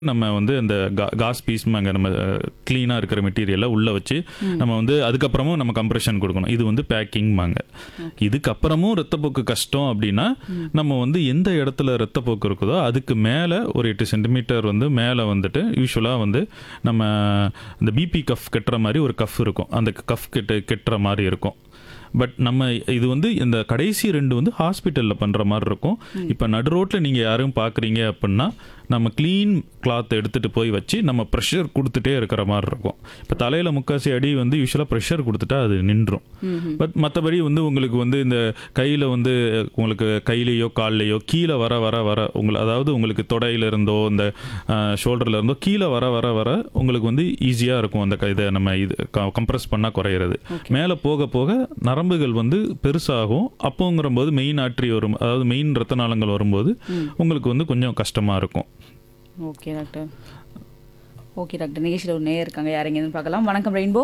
நம்ம வந்து அந்த கா காஸ் பீஸ்மாங்க நம்ம க்ளீனாக இருக்கிற மெட்டீரியலை உள்ளே வச்சு நம்ம வந்து அதுக்கப்புறமும் நம்ம கம்ப்ரெஷன் கொடுக்கணும் இது வந்து பேக்கிங்மாங்க இதுக்கப்புறமும் ரத்தப்போக்கு கஷ்டம் அப்படின்னா நம்ம வந்து எந்த இடத்துல ரத்தப்போக்கு இருக்குதோ அதுக்கு மேலே ஒரு எட்டு சென்டிமீட்டர் வந்து மேலே வந்துட்டு யூஸ்வலாக வந்து நம்ம இந்த பிபி கஃப் கட்டுற மாதிரி ஒரு கஃப் இருக்கும் அந்த கஃப் கெட்டு கெட்டுற மாதிரி இருக்கும் பட் நம்ம இது வந்து இந்த கடைசி ரெண்டு வந்து ஹாஸ்பிட்டலில் பண்ணுற மாதிரி இருக்கும் இப்போ நடு ரோட்டில் நீங்கள் யாரும் பார்க்குறீங்க அப்படின்னா நம்ம க்ளீன் கிளாத் எடுத்துகிட்டு போய் வச்சு நம்ம ப்ரெஷர் கொடுத்துட்டே இருக்கிற மாதிரி இருக்கும் இப்போ தலையில் முக்காசி அடி வந்து யூஸ்வலாக ப்ரெஷர் கொடுத்துட்டா அது நின்றும் பட் மற்றபடி வந்து உங்களுக்கு வந்து இந்த கையில் வந்து உங்களுக்கு கையிலையோ கால்லையோ கீழே வர வர வர உங்களை அதாவது உங்களுக்கு தொடையில இருந்தோ இந்த ஷோல்டரில் இருந்தோ கீழே வர வர வர உங்களுக்கு வந்து ஈஸியாக இருக்கும் அந்த க- இதை நம்ம இது கம்ப்ரஸ் பண்ணால் குறையிறது மேலே போக போக நரம்புகள் வந்து பெருசாகும் அப்போங்கிற போது மெயின் ஆட்ரி வரும் அதாவது மெயின் ரத்த நாளங்கள் வரும்போது உங்களுக்கு வந்து கொஞ்சம் கஷ்டமாக இருக்கும் ஓகே டாக்டர் ஓகே டாக்டர் நிகழ்ச்சியில் ஒரு நேயர் இருக்காங்க யாருங்கன்னு பார்க்கலாம் வணக்கம் ரெயின்போ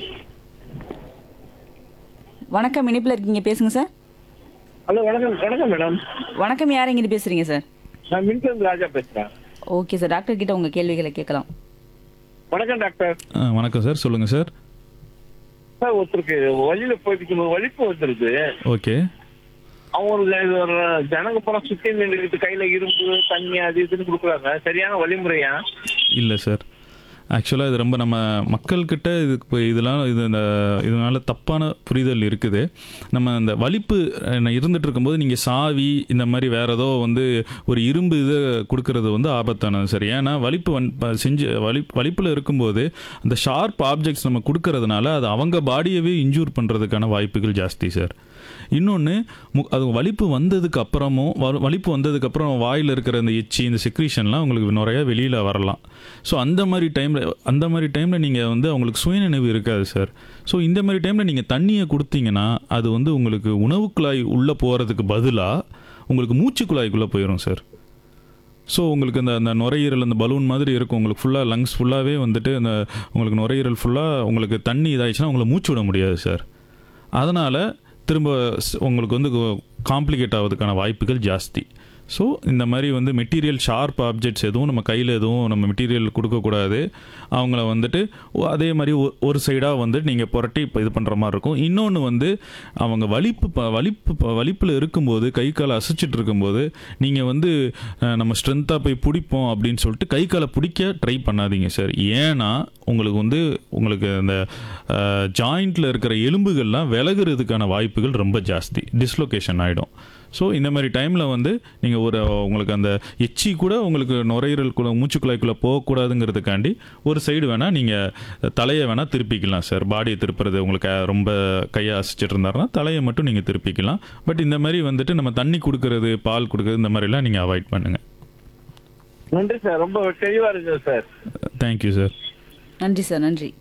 வணக்கம் இணைப்பில் இருக்கீங்க பேசுங்க சார் ஹலோ வணக்கம் வணக்கம் மேடம் வணக்கம் யாருங்கிட்டு பேசுறீங்க சார் நான் மின்கிழந்து ராஜா பேசுறேன் ஓகே சார் டாக்டர் கிட்ட உங்க கேள்விகளை கேட்கலாம் வணக்கம் டாக்டர் ஆ, வணக்கம் சார் சொல்லுங்கள் சார் சார் ஒருத்தருக்கு வழியில போயிட்டு வலிப்பு வந்துருது ஓகே அவங்க இது ஒரு ஜனங்க பூரா சுத்தி நின்றுட்டு கையில இரும்பு தண்ணி அது இதுன்னு கொடுக்குறாங்க சரியான வழிமுறையா இல்லை சார் ஆக்சுவலாக இது ரொம்ப நம்ம மக்கள்கிட்ட இது இப்போ இதெல்லாம் இது இந்த இதனால தப்பான புரிதல் இருக்குது நம்ம அந்த வலிப்பு அஹ், இருந்துட்டு இருக்கும்போது நீங்கள் சாவி இந்த மாதிரி வேற ஏதோ வந்து ஒரு இரும்பு இது கொடுக்கறது வந்து ஆபத்தானது சரி ஏன்னா வலிப்பு வன் ப- செஞ்சு வலி வலிப்பில் இருக்கும்போது அந்த ஷார்ப் ஆப்ஜெக்ட்ஸ் நம்ம கொடுக்கறதுனால அது அவங்க பாடியவே இன்ஜூர் பண்ணுறதுக்கான வாய்ப்புகள் ஜாஸ்தி சார் இன்னொன்று அது வலிப்பு வந்ததுக்கு அப்புறமும் வ- வலிப்பு வந்ததுக்கு அப்புறம் வாயில் இருக்கிற இந்த எச்சி இந்த செக்ரீஷன்லாம் உங்களுக்கு நிறைய வெளியில் வரலாம் ஸோ அந்த மாதிரி டைமில் அந்த மாதிரி டைமில் நீங்கள் வந்து அவங்களுக்கு சுயநினைவு இருக்காது சார் ஸோ இந்த மாதிரி டைமில் நீங்கள் தண்ணியை கொடுத்தீங்கன்னா அது வந்து உங்களுக்கு உணவு குழாய் உள்ளே போகிறதுக்கு பதிலாக உங்களுக்கு மூச்சு குழாய்க்குள்ளே போயிடும் சார் ஸோ உங்களுக்கு அந்த அந்த நுரையீரல் அந்த பலூன் மாதிரி இருக்கும் உங்களுக்கு ஃபுல்லாக லங்ஸ் ஃபுல்லாகவே வந்துட்டு அந்த உங்களுக்கு நுரையீரல் ஃபுல்லாக உங்களுக்கு தண்ணி இதாகிடுச்சுன்னா உங்களை மூச்சு விட முடியாது சார் அதனால் திரும்ப ஸ்- உங்களுக்கு வந்து காம்ப்ளிகேட் ஆகிறதுக்கான வாய்ப்புகள் ஜாஸ்தி ஸோ இந்த மாதிரி வந்து மெட்டீரியல் ஷார்ப் ஆப்ஜெக்ட்ஸ் எதுவும் நம்ம கையில் எதுவும் நம்ம மெட்டீரியல் கொடுக்கக்கூடாது அவங்கள வந்துட்டு ஒ- அதே மாதிரி ஒ- ஒரு சைடாக வந்து நீங்கள் புரட்டி இப்போ இது பண்ணுற மாதிரி இருக்கும் இன்னொன்று வந்து அவங்க வலிப்பு ப- வலிப்பு ப- வலிப்பில் இருக்கும்போது கை காலை அசைச்சிட்டு இருக்கும்போது நீங்கள் வந்து அஹ், நம்ம ஸ்ட்ரென்த்தாக போய் பிடிப்போம் அப்படின்னு சொல்லிட்டு கை காலை பிடிக்க ட்ரை பண்ணாதீங்க சார் ஏன்னா உங்களுக்கு வந்து உங்களுக்கு அந்த ஜாயிண்ட்டில் இருக்கிற எலும்புகள்லாம் விலகுறதுக்கான வாய்ப்புகள் ரொம்ப ஜாஸ்தி டிஸ்லொகேஷன் ஆகிடும் ஸோ இந்த மாதிரி டைமில் வந்து நீங்கள் ஒரு உங்களுக்கு அந்த எச்சி கூட உங்களுக்கு நுரையீரலுக்குள்ள மூச்சுக்குழாய்க்குள்ளே போகக்கூடாதுங்கிறதுக்காண்டி ஒரு சைடு வேணால் நீங்கள் தலையை வேணால் திருப்பிக்கலாம் சார் பாடியை திருப்புறது உங்களுக்கு ரொம்ப கையை அசைச்சிட்டு இருந்தாருன்னா தலையை மட்டும் நீங்கள் திருப்பிக்கலாம் பட் இந்த மாதிரி வந்துட்டு நம்ம தண்ணி கொடுக்கறது பால் கொடுக்கறது இந்த மாதிரிலாம் நீங்கள் அவாய்ட் பண்ணுங்கள் நன்றி சார் ரொம்ப தெளிவா இருக்கு சார் தேங்க்யூ சார் நன்றி சார் நன்றி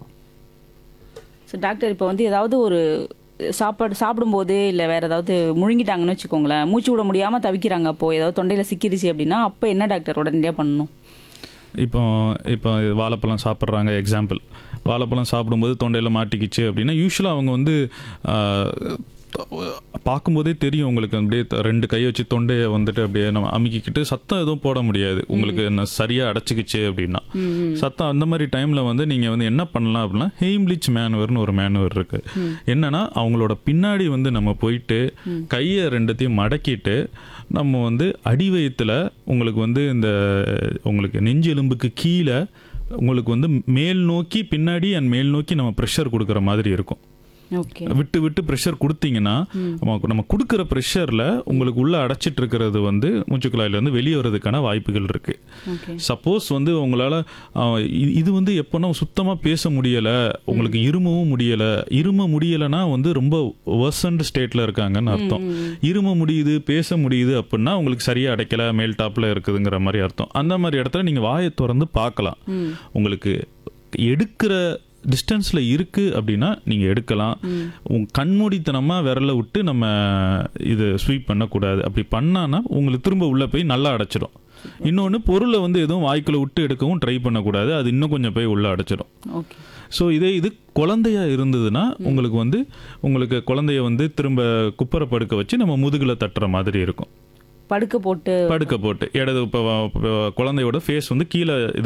ஸோ டாக்டர் இப்போ வந்து ஏதாவது ஒரு சாப்பாடு சாப்பிடும்போது இல்லை வேற ஏதாவது முழுங்கிட்டாங்கன்னு வச்சுக்கோங்களேன் மூச்சு விட முடியாமல் தவிக்கிறாங்க அப்போ ஏதாவது தொண்டையில் சிக்கிருச்சு அப்படின்னா அப்போ என்ன டாக்டர் உடனடியாக பண்ணணும் இப்போ இப்போ வாழைப்பழம் சாப்பிட்றாங்க எக்ஸாம்பிள் வாழைப்பழம் சாப்பிடும்போது தொண்டையில் மாட்டிக்கிச்சு அப்படின்னா யூஸ்வலாக அவங்க வந்து ஆஹ், பார்க்கும்போதே தெரியும் உங்களுக்கு அப்படியே த- ரெண்டு கையை வச்சு தொண்டையை வந்துட்டு அப்படியே நம்ம அமுக்கிக்கிட்டு சத்தம் எதுவும் போட முடியாது உங்களுக்கு என்ன சரியாக அடைச்சிக்கிச்சு அப்படின்னா சத்தம் அந்த மாதிரி டைமில் வந்து நீங்கள் வந்து என்ன பண்ணலாம் அப்படின்னா ஹெய்ம்லிச் மேனுவர்னு ஒரு மேனுவர் இருக்கு என்னன்னா அவங்களோட பின்னாடி வந்து நம்ம போயிட்டு கையை ரெண்டுத்தையும் மடக்கிட்டு நம்ம வந்து அடி வயித்துல உங்களுக்கு வந்து இந்த உங்களுக்கு நெஞ்சு எலும்புக்கு கீழே உங்களுக்கு வந்து மேல் நோக்கி பின்னாடி அண்ட் மேல் நோக்கி நம்ம ப்ரெஷர் கொடுக்குற மாதிரி இருக்கும் ஓகே விட்டு விட்டு ப்ரெஷர் கொடுத்தீங்கன்னா நம்ம நம்ம கொடுக்குற ப்ரெஷரில் உங்களுக்கு உள்ள அடைச்சிட்டு இருக்கிறது வந்து மூச்சுக்குழாயிலேருந்து வெளியே வர்றதுக்கான வாய்ப்புகள் இருக்கு ஓகே சப்போஸ் வந்து உங்களால் இது வந்து எப்போனா சுத்தமாக பேச முடியலை உங்களுக்கு இருமவும் முடியலை இரும முடியலைன்னா வந்து ரொம்ப வர்சன்ட் ஸ்டேட்டில் இருக்காங்கன்னு அர்த்தம் இரும முடியுது பேச முடியுது அப்படின்னா உங்களுக்கு சரியாக அடைக்கல மேல் டாப்பில் இருக்குதுங்கிற மாதிரி அர்த்தம் அந்த மாதிரி இடத்துல நீங்கள் வாயை திறந்து பார்க்கலாம் உங்களுக்கு எடுக்கிற டிஸ்டன்ஸில் இருக்கு அப்படின்னா நீங்கள் எடுக்கலாம் உங்க கண்மூடித்தனமாக விரல விட்டு நம்ம இது ஸ்வீப் பண்ணக்கூடாது அப்படி பண்ணான்னா உங்களுக்கு திரும்ப உள்ளே போய் நல்லா அடைச்சிடும் இன்னொன்று பொருளை வந்து எதுவும் வாய்க்குள்ள விட்டு எடுக்கவும் ட்ரை பண்ணக்கூடாது அது இன்னும் கொஞ்சம் போய் உள்ளே அடைச்சிடும் ஓகே ஸோ இதே இது குழந்தையா இருந்ததுன்னா உங்களுக்கு வந்து உங்களுக்கு குழந்தைய வந்து திரும்ப குப்பரை படுக்க வச்சு நம்ம முதுகில் தட்டுற மாதிரி இருக்கும் படுக்க போட்டு படுக்க போட்டு இடது இப்போ குழந்தையோட ஃபேஸ் வந்து கீழே இது